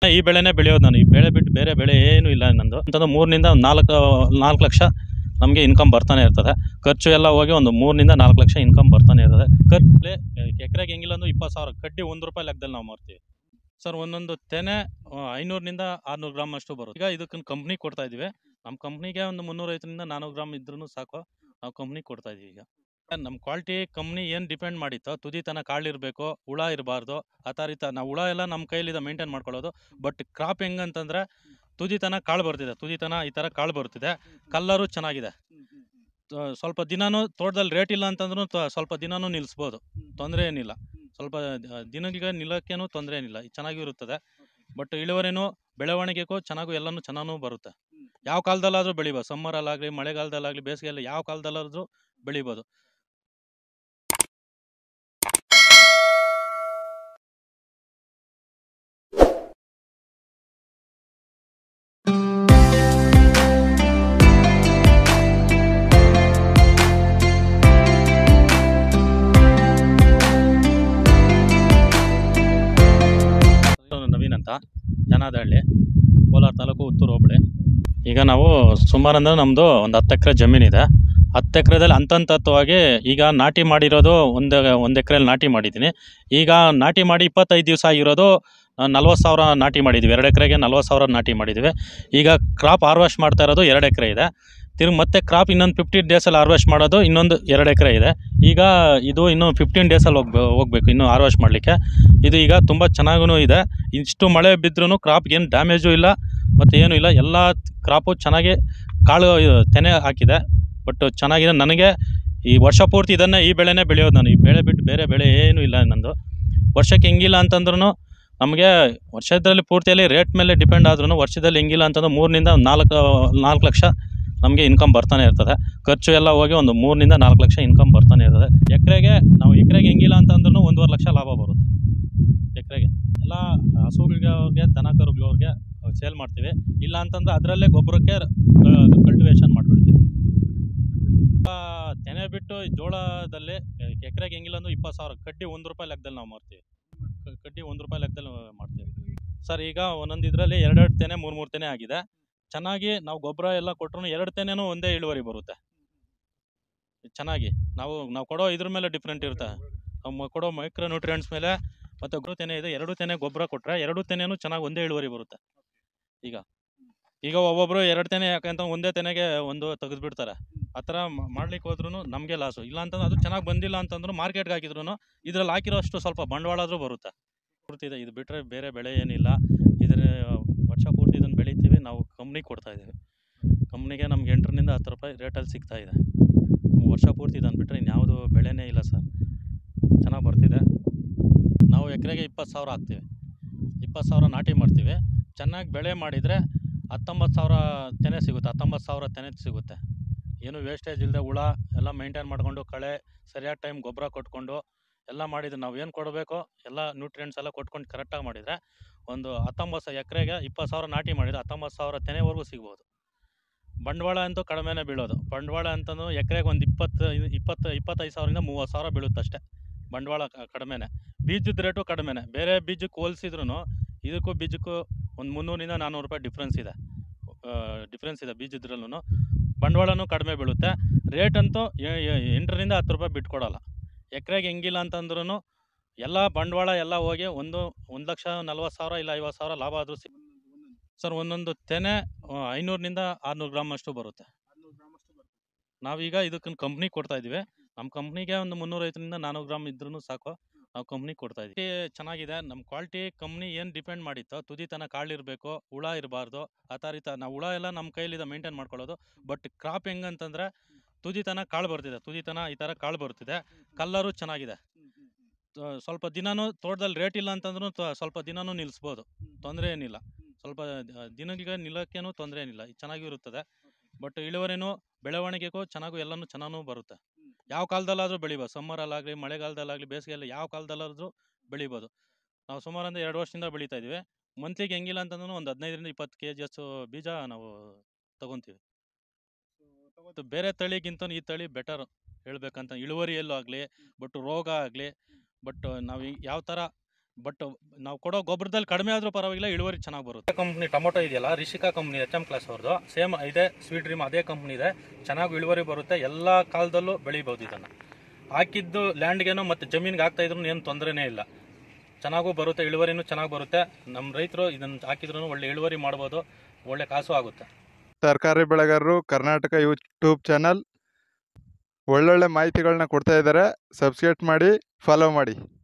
ಈ ಬೆಳೆನೇ ಬೆಳೆಯೋದು ನಾನು ಈ ಬೆಳೆ ಬಿಟ್ಟು ಬೇರೆ ಬೆಳೆ ಏನೂ ಇಲ್ಲ ನಂದು ಅಂತಂದ್ರೆ ಮೂರರಿಂದ ಒಂದು ನಾಲ್ಕು ನಾಲ್ಕು ಲಕ್ಷ ನಮಗೆ ಇನ್ಕಮ್ ಬರ್ತಾನೆ ಇರ್ತದೆ ಖರ್ಚು ಎಲ್ಲ ಹೋಗಿ ಒಂದು ಮೂರರಿಂದ ನಾಲ್ಕು ಲಕ್ಷ ಇನ್ಕಮ್ ಬರ್ತಾನೆ ಇರ್ತದೆ ಖರ್ಚು ಎಕರೆಗೆ ಹೆಂಗಿಲ್ಲ ಅಂದ್ರೆ ಇಪ್ಪತ್ತು ಸಾವಿರ ಕಡ್ಡಿ ಒಂದು ರೂಪಾಯಿ ಲೆಕ್ಕದಲ್ಲಿ ನಾವು ಮಾರ್ತೀವಿ ಸರ್ ಒಂದೊಂದು ತೆನೆ ಆ, ಐನೂರರಿಂದ ಆರುನೂರು ಗ್ರಾಮ್ ಅಷ್ಟು ಬರುತ್ತೆ ಈಗ ಇದಕ್ಕೆ ಕಂಪ್ನಿ ಕೊಡ್ತಾ ಇದೀವಿ ನಮ್ಮ ಕಂಪ್ನಿಗೆ ಒಂದು ಮುನ್ನೂರೈವತ್ತರಿಂದ ನಾನ್ನೂರು ಗ್ರಾಮ್ ಇದ್ರೂ ಸಾಕು ನಾವು ಕಂಪ್ನಿ ಕೊಡ್ತಾ ಇದೀವಿ ಈಗ ನಮ್ಮ ಕ್ವಾಲಿಟಿ ಕಂಪ್ನಿ ಏನು ಡಿಪೆಂಡ್ ಮಾಡಿತ್ತೋ ತುದಿ ತನ ಕಾಳಿರಬೇಕು ಹುಳ ಇರಬಾರ್ದು ಆ ಥರ ರೀತಿ ನಾವು ಹುಳ ಎಲ್ಲ ನಮ್ಮ ಕೈಲಿದೆ ಮೇಂಟೈನ್ ಮಾಡ್ಕೊಳ್ಳೋದು ಬಟ್ ಕ್ರಾಪ್ ಹೆಂಗಂತಂದ್ರೆ ತುದಿ ತನ ಕಾಳು ಬರ್ತಿದೆ ತುದಿ ತನ ಈ ಥರ ಕಾಳು ಬರ್ತಿದೆ ಕಲ್ಲರು ಚೆನ್ನಾಗಿದೆ ತ- ಸ್ವಲ್ಪ ದಿನಾನು ತೋಟದಲ್ಲಿ ರೇಟ್ ಇಲ್ಲ ಅಂತಂದ್ರೂ ತ- ಸ್ವಲ್ಪ ದಿನಾನು ನಿಲ್ಲಿಸ್ಬೋದು ತೊಂದರೆ ಏನಿಲ್ಲ ಸ್ವಲ್ಪ ದ- ದಿನಗಳಿಗೆ ನಿಲ್ಲಕ್ಕೇನು ತೊಂದರೆ ಏನಿಲ್ಲ ಇದು ಚೆನ್ನಾಗೂ ಇರುತ್ತದೆ ಬಟ್ ಇಳುವರಿನೂ ಬೆಳವಣಿಗೆಗೂ ಚೆನ್ನಾಗೂ ಎಲ್ಲನೂ ಚೆನ್ನಾಗೂ ಬರುತ್ತೆ ಯಾವ ಕಾಲದಲ್ಲಾದರೂ ಬೆಳಿಬೋದು ಸಮ್ಮರಲ್ಲಾಗಲಿ ಮಳೆಗಾಲದಲ್ಲಾಗಲಿ ಬೇಸಿಗೆಯಲ್ಲಿ ಯಾವ ಕಾಲದಲ್ಲಾದ್ರೂ ಬೆಳಿಬೋದು ನಾನು ನವೀನ್ ಅಂತ ಯನಾದಹಳ್ಳಿ ಕೋಲಾರ ತಾಲೂಕು ಉತ್ತೂರು ಹೋಬಳಿ ಈಗ ನಾವು ಸುಮಾರು ಅಂದ್ರೆ ನಮ್ಮದು ಒಂದು ಹತ್ತು ಎಕರೆ ಜಮೀನಿದೆ ಹತ್ತು ಎಕರೆದಲ್ಲಿ ಹಂತಂತತ್ವವಾಗಿ ಈಗ ನಾಟಿ ಮಾಡಿರೋದು ಒಂದು ಒಂದು ಎಕರೆಯಲ್ಲಿ ನಾಟಿ ಮಾಡಿದ್ದೀನಿ ಈಗ ನಾಟಿ ಮಾಡಿ ಇಪ್ಪತ್ತೈದು ದಿವಸ ಆಗಿರೋದು ನಲ್ವತ್ತು ಸಾವಿರ ನಾಟಿ ಮಾಡಿದ್ವಿ ಎರಡು ಎಕರೆಗೆ ನಲ್ವತ್ತು ಸಾವಿರ ನಾಟಿ ಮಾಡಿದ್ವಿ ಈಗ ಕ್ರಾಪ್ ಹಾರ್ವೆಸ್ಟ್ ಮಾಡ್ತಾ ಇರೋದು ಎರಡು ಎಕರೆ ಇದೆ ತಿರ್ಗಿ ಮತ್ತೆ ಕ್ರಾಪ್ ಇನ್ನೊಂದು ಫಿಫ್ಟೀನ್ ಡೇಸಲ್ಲಿ ಹಾರ್ವೆಸ್ಟ್ ಮಾಡೋದು ಇನ್ನೊಂದು ಎರಡು ಎಕರೆ ಇದೆ ಈಗ ಇದು ಇನ್ನೂ ಫಿಫ್ಟೀನ್ ಡೇಸಲ್ಲಿ ಹೋಗ್ಬೇ ಹೋಗ್ಬೇಕು ಇನ್ನೂ ಹಾರ್ವೆಸ್ಟ್ ಮಾಡಲಿಕ್ಕೆ ಇದು ಈಗ ತುಂಬ ಚೆನ್ನಾಗೂ ಇದೆ ಇಷ್ಟು ಮಳೆ ಬಿದ್ದರೂ ಕ್ರಾಪ್ಗೆ ಏನು ಡ್ಯಾಮೇಜು ಇಲ್ಲ ಮತ್ತು ಏನೂ ಇಲ್ಲ ಎಲ್ಲ ಕ್ರಾಪು ಚೆನ್ನಾಗಿ ಕಾಳು ಇದು ತೆನೆ ಹಾಕಿದೆ ಬಟ್ ಚೆನ್ನಾಗಿದೆ ನನಗೆ ಈ ವರ್ಷ ಪೂರ್ತಿ ಇದನ್ನೇ ಈ ಬೆಳೆನೇ ಬೆಳೆಯೋದು ನಾನು ಈ ಬೆಳೆ ಬಿಟ್ಟು ಬೇರೆ ಬೆಳೆ ಏನೂ ಇಲ್ಲ ನಂದು ವರ್ಷಕ್ಕೆ ಹೆಂಗಿಲ್ಲ ಅಂತಂದ್ರೂ ನಮಗೆ ವರ್ಷದಲ್ಲಿ ಪೂರ್ತಿಯಲ್ಲಿ ರೇಟ್ ಮೇಲೆ ಡಿಪೆಂಡ್ ಆದ್ರೂ ವರ್ಷದಲ್ಲಿ ಹೆಂಗಿಲ್ಲ ಅಂತಂದ್ರೆ ಮೂರರಿಂದ ನಾಲ್ಕು ನಾಲ್ಕು ಲಕ್ಷ ನಮಗೆ ಇನ್ಕಮ್ ಬರ್ತಾನೆ ಇರ್ತದೆ ಖರ್ಚು ಎಲ್ಲ ಹೋಗಿ ಒಂದು ಮೂರರಿಂದ ನಾಲ್ಕು ಲಕ್ಷ ಇನ್ಕಮ್ ಬರ್ತಾನೆ ಇರ್ತದೆ ಎಕರೆಗೆ ನಾವು ಎಕರೆಗೆ ಹೆಂಗಿಲ್ಲ ಅಂತಂದ್ರೂ ಒಂದೂವರೆ ಲಕ್ಷ ಲಾಭ ಬರುತ್ತೆ ಎಕರೆಗೆ ಎಲ್ಲ ಹಸುಗಳಿಗೆ ದನ ಕರುಗಳವ್ರಿಗೆ ಸೇಲ್ ಮಾಡ್ತೀವಿ ಇಲ್ಲ ಅಂತಂದ್ರೆ ಅದರಲ್ಲೇ ಗೊಬ್ಬರಕ್ಕೆ ಕಲ್ಟಿವೇಶನ್ ಮಾಡಿಬಿಡ್ತೀವಿ ತೆನೆ ಬಿಟ್ಟು ಈ ಜೋಳದಲ್ಲಿ ಎಕರೆಗೆ ಹೆಂಗಿಲ್ಲ ಅಂದ್ರೆ ಇಪ್ಪತ್ತು ಸಾವಿರ ಕಡ್ಡಿ ಒಂದು ರೂಪಾಯಿ ಲೆಕ್ಕದಲ್ಲಿ ನಾವು ಮಾರ್ತೀವಿ ಕ- ಕಡ್ಡಿ ಒಂದು ರೂಪಾಯಿ ಲೆಕ್ಕದಲ್ಲಿ ಮಾಡ್ತೀವಿ ಸರ್ ಈಗ ಒಂದೊಂದು ಇದರಲ್ಲಿ ಎರಡೆರಡು ತೆನೆ ಮೂರು ಮೂರು ತೆನೆ ಆಗಿದೆ ಚೆನ್ನಾಗಿ ನಾವು ಗೊಬ್ಬರ ಎಲ್ಲ ಕೊಟ್ಟರು ಎರಡು ತೆನೆನೂ ಒಂದೇ ಇಳುವರಿ ಬರುತ್ತೆ ಚೆನ್ನಾಗಿ ನಾವು ನಾವು ಕೊಡೋ ಇದ್ರ ಮೇಲೆ ಡಿಫ್ರೆಂಟ್ ಇರುತ್ತೆ ನಾವು ಕೊಡೋ ಮೈಕ್ರೋ ನ್ಯೂಟ್ರಿಯೆಂಟ್ಸ್ ಮೇಲೆ ಮತ್ತು ಗೊಬ್ಬರ ತೆನೆ ಇದೆ ಎರಡು ತೆನೆ ಗೊಬ್ಬರ ಕೊಟ್ಟರೆ ಎರಡು ತೆನೆನೂ ಚೆನ್ನಾಗಿ ಒಂದೇ ಇಳುವರಿ ಬರುತ್ತೆ ಈಗ ಈಗ ಒಬ್ಬೊಬ್ಬರು ಎರಡು ತೆನೆ ಯಾಕಂತ ಒಂದೇ ತೆನೆಗೆ ಒಂದು ತೆಗೆದುಬಿಡ್ತಾರೆ ಆ ಥರ ಮಾಡ್ಲಿಕ್ಕೆ ಹೋದ್ರೂ ನಮಗೆ ಲಾಸು ಇಲ್ಲ ಅಂತಂದ್ರೆ ಅದು ಚೆನ್ನಾಗಿ ಬಂದಿಲ್ಲ ಅಂತಂದ್ರೂ ಮಾರ್ಕೆಟ್ಗೆ ಹಾಕಿದ್ರು ಇದ್ರಲ್ಲಿ ಹಾಕಿರೋ ಅಷ್ಟು ಸ್ವಲ್ಪ ಬಂಡವಾಳ ಆದರೂ ಬರುತ್ತೆ ಪೂರ್ತಿ ಇದೆ ಇದು ಬಿಟ್ಟರೆ ಬೇರೆ ಬೆಳೆ ಏನಿಲ್ಲ ಇದ್ರ ವರ್ಷ ಪೂರ್ತಿ ಇದನ್ನು ಬೆಳಿತೀವಿ ನಾವು ಕಂಪ್ನಿಗೆ ಕೊಡ್ತಾ ಇದ್ದೀವಿ ಕಂಪ್ನಿಗೆ ನಮ್ಗೆ ಎಂಟರಿಂದ ಹತ್ತು ರೂಪಾಯಿ ರೇಟಲ್ಲಿ ಸಿಗ್ತಾ ಇದೆ ನಮ್ಗೆ ವರ್ಷ ಪೂರ್ತಿ ಇದನ್ನು ಬಿಟ್ಟರೆ ಇನ್ಯಾವುದು ಬೆಳೆನೇ ಇಲ್ಲ ಸರ್ ಚೆನ್ನಾಗಿ ಬರ್ತಿದೆ ನಾವು ಎಕರೆಗೆ ಇಪ್ಪತ್ತು ಸಾವಿರ ಹಾಕ್ತೀವಿ ಇಪ್ಪತ್ತು ಸಾವಿರ ನಾಟಿ ಮಾಡ್ತೀವಿ ಚೆನ್ನಾಗಿ ಬೆಳೆ ಮಾಡಿದರೆ ಹತ್ತೊಂಬತ್ತು ಸಾವಿರ ತೆನೆ ಸಿಗುತ್ತೆ ಹತ್ತೊಂಬತ್ತು ಸಾವಿರ ತೆನೆ ಸಿಗುತ್ತೆ ಏನು ವೇಸ್ಟೇಜ್ ಇಲ್ಲದೆ ಹುಳ ಎಲ್ಲ ಮೇಂಟೈನ್ ಮಾಡಿಕೊಂಡು ಕಳೆ ಸರಿಯಾದ ಟೈಮ್ ಗೊಬ್ಬರ ಕೊಟ್ಕೊಂಡು ಎಲ್ಲ ಮಾಡಿದ್ರೆ ನಾವು ಏನು ಕೊಡಬೇಕೋ ಎಲ್ಲ ನ್ಯೂಟ್ರಿಯೆಂಟ್ಸ್ ಎಲ್ಲ ಕೊಟ್ಕೊಂಡು ಕರೆಕ್ಟಾಗಿ ಮಾಡಿದರೆ ಒಂದು ಹತ್ತೊಂಬತ್ತು ಸಾವಿರ ಎಕರೆಗೆ ಇಪ್ಪತ್ತು ಸಾವಿರ ನಾಟಿ ಮಾಡಿದರೆ ಹತ್ತೊಂಬತ್ತು ಸಾವಿರ ತೆನೆವರೆಗೂ ಸಿಗ್ಬೋದು ಬಂಡವಾಳ ಅಂತೂ ಕಡಿಮೆನೇ ಬೀಳೋದು ಬಂಡವಾಳ ಅಂತಂದು ಎಕರೆಗೆ ಒಂದು ಇಪ್ಪತ್ತು ಇಪ್ಪತ್ತು ಇಪ್ಪತ್ತೈದು ಸಾವಿರದಿಂದ ಮೂವತ್ತು ಸಾವಿರ ಬೀಳುತ್ತೆ ಅಷ್ಟೇ ಬಂಡವಾಳ ಕ- ಕಡಿಮೆನೇ ಬೀಜದ ರೇಟು ಕಡಿಮೆನೇ ಬೇರೆ ಬೀಜಕ್ಕೆ ಹೋಲಿಸಿದ್ರು ಇದಕ್ಕೂ ಬೀಜಕ್ಕೂ ಒಂದು ಮುನ್ನೂರಿಂದ ನಾನ್ನೂರು ರೂಪಾಯಿ ಡಿಫ್ರೆನ್ಸ್ ಇದೆ ಡಿಫ್ರೆನ್ಸ್ ಇದೆ ಬೀಜದ್ರಲ್ಲೂ ಬಂಡವಾಳನೂ ಕಡಿಮೆ ಬೀಳುತ್ತೆ ರೇಟ್ ಅಂತೂ ಎ- ಎ- ಎಂಟರಿಂದ ಹತ್ತು ರೂಪಾಯಿ ಬಿಟ್ಕೊಡಲ್ಲ ಎಕರೆಗೆ ಹೆಂಗಿಲ್ಲ ಅಂತಂದ್ರೂ ಎಲ್ಲ ಬಂಡವಾಳ ಎಲ್ಲ ಹೋಗಿ ಒಂದು ಒಂದು ಲಕ್ಷ ನಲ್ವತ್ತು ಸಾವಿರ ಇಲ್ಲ ಐವತ್ತು ಸಾವಿರ ಲಾಭ ಆದರೂ ಸಿ ಸರ್ ಒಂದೊಂದು ತೆನೆ ಆ, ಐನೂರರಿಂದ ಆರುನೂರು ಗ್ರಾಮ್ ಅಷ್ಟು ಬರುತ್ತೆ ನಾವೀಗ ಇದಕ್ಕೆ ಕಂಪ್ನಿ ಕೊಡ್ತಾ ಇದ್ದೀವಿ ನಮ್ಮ ಕಂಪ್ನಿಗೆ ಒಂದು ಮುನ್ನೂರೈವತ್ತರಿಂದ ನಾನ್ನೂರು ಗ್ರಾಮ್ ಇದ್ರೂ ಸಾಕು ನಾವು ಕಂಪ್ನಿ ಕೊಡ್ತಾ ಇದ್ದೀವಿ ಚೆನ್ನಾಗಿದೆ ನಮ್ಮ ಕ್ವಾಲಿಟಿ ಕಂಪ್ನಿ ಏನು ಡಿಪೆಂಡ್ ಮಾಡಿತ್ತೋ ತುದಿ ತನ ಕಾಳಿರಬೇಕು ಹುಳ ಇರಬಾರ್ದು ಆ ಥರ ರೀತಿ ನಾವು ಹುಳ ಎಲ್ಲ ನಮ್ಮ ಕೈಲಿದೆ ಮೇಂಟೈನ್ ಮಾಡ್ಕೊಳ್ಳೋದು ಬಟ್ ಕ್ರಾಪ್ ಹೆಂಗಂತಂದ್ರೆ ತುದಿ ತನ ಕಾಳು ಬರ್ತಿದೆ ತುದಿ ತನ ಈ ಥರ ಕಾಳು ಬರ್ತಿದೆ ಕಲ್ಲರು ಚೆನ್ನಾಗಿದೆ ತ- ಸ್ವಲ್ಪ ದಿನಾನು ತೋಟದಲ್ಲಿ ರೇಟ್ ಇಲ್ಲ ಅಂತಂದ್ರೂ ತ- ಸ್ವಲ್ಪ ದಿನಾನು ನಿಲ್ಲಿಸ್ಬೋದು ತೊಂದರೆ ಏನಿಲ್ಲ ಸ್ವಲ್ಪ ದ- ದಿನಗಳಿಗೆ ನಿಲ್ಲಕ್ಕೇನು ತೊಂದರೆ ಏನಿಲ್ಲ ಇದು ಚೆನ್ನಾಗಿರುತ್ತದೆ ಬಟ್ ಇಳುವರಿನೂ ಬೆಳವಣಿಗೆಗೂ ಚೆನ್ನಾಗೂ ಎಲ್ಲನೂ ಚೆನ್ನಾಗೂ ಬರುತ್ತೆ ಯಾವ ಕಾಲದಲ್ಲಾದರೂ ಬೆಳಿಬೋದು ಸಮ್ಮರಲ್ಲಾಗಲಿ ಮಳೆಗಾಲದಲ್ಲಾಗಲಿ ಬೇಸಿಗೆಯಲ್ಲಿ ಯಾವ ಕಾಲದಲ್ಲಾದರೂ ಬೆಳಿಬೋದು ನಾವು ಸುಮಾರು ಅಂದರೆ ಎರಡು ವರ್ಷದಿಂದ ಬೆಳೀತಾ ಇದ್ದೀವಿ ಮಂತ್ಲಿಗೆ ಹೆಂಗಿಲ್ಲ ಅಂತಂದ್ರೂ ಒಂದು ಹದಿನೈದರಿಂದ ಇಪ್ಪತ್ತು ಕೆ ಜಿ ಅಷ್ಟು ಬೀಜ ನಾವು ತಗೊತೀವಿ ಮತ್ತು ಬೇರೆ ತಳಿಗಿಂತ ಈ ತಳಿ ಬೆಟರ್ ಹೇಳ್ಬೇಕಂತ ಇಳುವರಿಯಲ್ಲೂ ಆಗಲಿ ಬಟ್ ರೋಗ ಆಗಲಿ ಬಟ್ ನಾವು ಯಾವ ಥರ ಬಟ್ ನಾವು ಕೊಡೋ ಗೊಬ್ಬರದಲ್ಲಿ ಕಡಿಮೆ ಆದರೂ ಪರವಾಗಿಲ್ಲ ಇಳುವರಿ ಚೆನ್ನಾಗಿ ಬರುತ್ತೆ ಕಂಪ್ನಿ ಟೊಮೊಟೊ ಇದೆಯಲ್ಲ Rishika company H M class ಅವ್ರದ್ದು ಸೇಮ್ ಇದೆ ಸ್ವೀಟ್ ಡ್ರೀಮ್ ಅದೇ ಕಂಪ್ನಿ ಇದೆ ಚೆನ್ನಾಗಿ ಇಳುವರಿ ಬರುತ್ತೆ ಎಲ್ಲ ಕಾಲದಲ್ಲೂ ಬೆಳಿಬೋದು ಇದನ್ನು ಹಾಕಿದ್ದು ಲ್ಯಾಂಡ್ಗೇನೋ ಮತ್ತು ಜಮೀನಿಗೆ ಹಾಕ್ತಾ ಇದ್ರು ಏನು ತೊಂದರೆನೇ ಇಲ್ಲ ಚೆನ್ನಾಗೂ ಬರುತ್ತೆ ಇಳುವರಿನೂ ಚೆನ್ನಾಗಿ ಬರುತ್ತೆ ನಮ್ಮ ರೈತರು ಇದನ್ನು ಹಾಕಿದ್ರು ಒಳ್ಳೆ ಇಳುವರಿ ಮಾಡ್ಬೋದು ಒಳ್ಳೆ ಕಾಸು ಆಗುತ್ತೆ ತರಕಾರಿ ಬೆಳೆಗಾರರು ಕರ್ನಾಟಕ ಯೂಟ್ಯೂಬ್ ಚಾನಲ್ ಒಳ್ಳೊಳ್ಳೆ ಮಾಹಿತಿಗಳನ್ನ ಕೊಡ್ತಾ ಇದ್ದಾರೆ ಸಬ್ಸ್ಕ್ರೈಬ್ ಮಾಡಿ ಫಾಲೋ ಮಾಡಿ